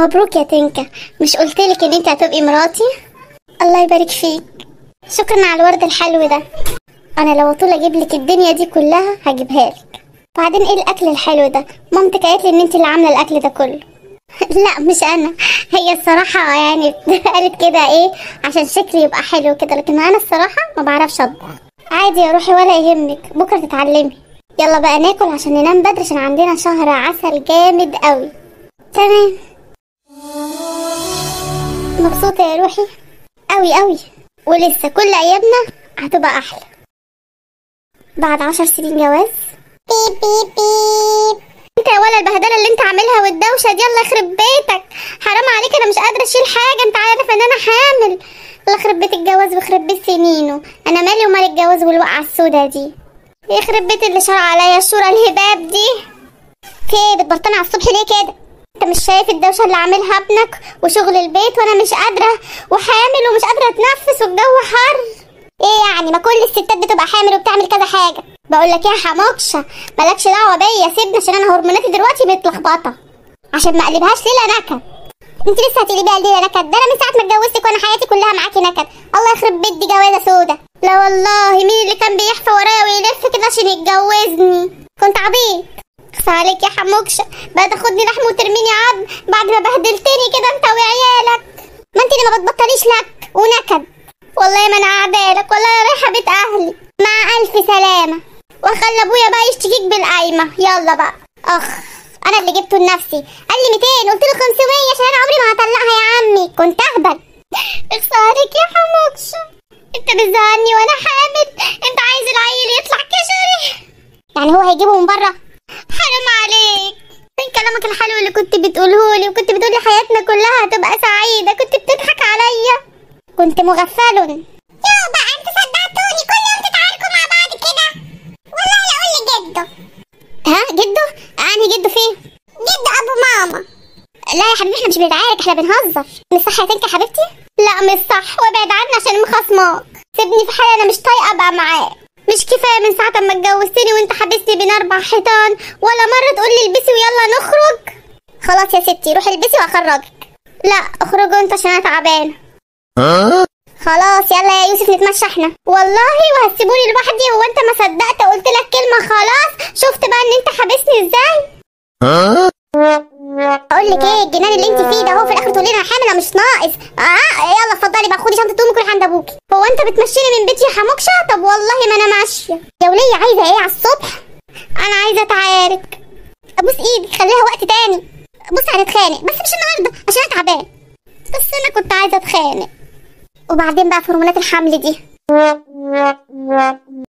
مبروك يا تنكا مش قلتلك ان انت هتبقي مراتي الله يبارك فيك شكرا على الورد الحلو ده انا لو طول اجيب لك الدنيا دي كلها هجيبها لك بعدين ايه الاكل الحلو ده مامتك قالت لي ان انت اللي عامله الاكل ده كله لا مش انا هي الصراحه يعني قالت كده ايه عشان شكلي يبقى حلو كده لكن انا الصراحه ما بعرفش اطبخ عادي يا روحي ولا يهمك بكره تتعلمي يلا بقى ناكل عشان ننام بدري عشان عندنا شهر عسل جامد قوي تمام مبسوطة يا روحي قوي قوي ولسه كل ايامنا هتبقى احلى بعد عشر سنين جواز بيب بيب بيب انت يا ولا البهدله اللي انت عاملها والدوشه دي الله يخرب بيتك حرام عليك انا مش قادره اشيل حاجه انت عارف ان انا حامل الله يخرب بيت الجواز ويخرب بيت سنينه انا مالي ومال الجواز والوقعه السودا دي يخرب بيت اللي شرع عليا الشورى الهباب دي في ايه بتبطني على الصبح ليه كده انت مش شايف الدوشه اللي عاملها ابنك وشغل البيت وانا مش قادره وحامل ومش قادره اتنفس والجو حر ايه يعني ما كل الستات بتبقى حامل وبتعمل كذا حاجه بقول لك ايه يا حموكشه مالكش دعوه بيا سيبني عشان انا هرموناتي دلوقتي متلخبطه عشان ما اقلبهاش ليله نكد انت لسه هتقلبيها ليله نكد ده انا من ساعه ما اتجوزتك وانا حياتي كلها معاكي نكد الله يخرب بيت دي جوازه سودا لا والله مين اللي كان بيحفى ورايا ويلف كده عشان يتجوزني كنت عبيط اخصى عليك يا حموكشه بقى تاخدني لحم وترميني عظم بعد ما بهدلتني كده انت وعيالك ما انت اللي ما بتبطليش لك ونكد والله ما انا قاعده لك والله انا رايحه بيت اهلي مع الف سلامه واخلي ابويا بقى يشتكيك بالقايمه يلا بقى اخ انا اللي جبته لنفسي قال لي 200 قلت له 500 عشان انا عمري ما هطلقها يا عمي كنت اهبل اخصى عليك يا حموكشه انت بتزعلني وانا حامل انت عايز العيل يطلع كشري يعني هو هيجيبه من بره حرام عليك فين كلامك الحلو اللي كنت بتقوله لي وكنت بتقولي حياتنا كلها هتبقى سعيده كنت بتضحك عليا كنت مغفل يا بقى انت صدقتوني كل يوم تتعاركوا مع بعض كده والله لا اقول لجده ها جده انهي جده فين جده ابو ماما لا يا حبيبي احنا مش بنتعارك احنا بنهزر مش صح يا تنكا حبيبتي لا مش صح وابعد عني عشان مخصماك سيبني في حالي انا مش طايقه ابقى معاه مش كفايه من ساعه ما اتجوزتني وانت حبستني بين اربع حيطان ولا مره تقول لي البسي ويلا نخرج خلاص يا ستي روحي البسي واخرجك لا اخرجوا انت عشان انا تعبانه خلاص يلا يا يوسف نتمشى احنا والله وهتسيبوني لوحدي هو انت ما صدقت قلت لك كلمه خلاص شفت بقى ان انت حابسني ازاي اقول لك ايه الجنان اللي انت فيه ده هو في الاخر تقولي لي انا حامل مش ناقص اه يلا اتفضلي بقى خدي شنطه امك وروحي عند ابوكي هو انت بتمشيني من بيتي يا حموكشه طب والله ما انا ماشيه يا وليه عايزه ايه على الصبح انا عايزه اتعارك ابوس ايدي خليها وقت تاني بص هنتخانق بس مش النهارده عشان انا تعبان بس انا كنت عايزه اتخانق وبعدين بقى في هرمونات الحمل دي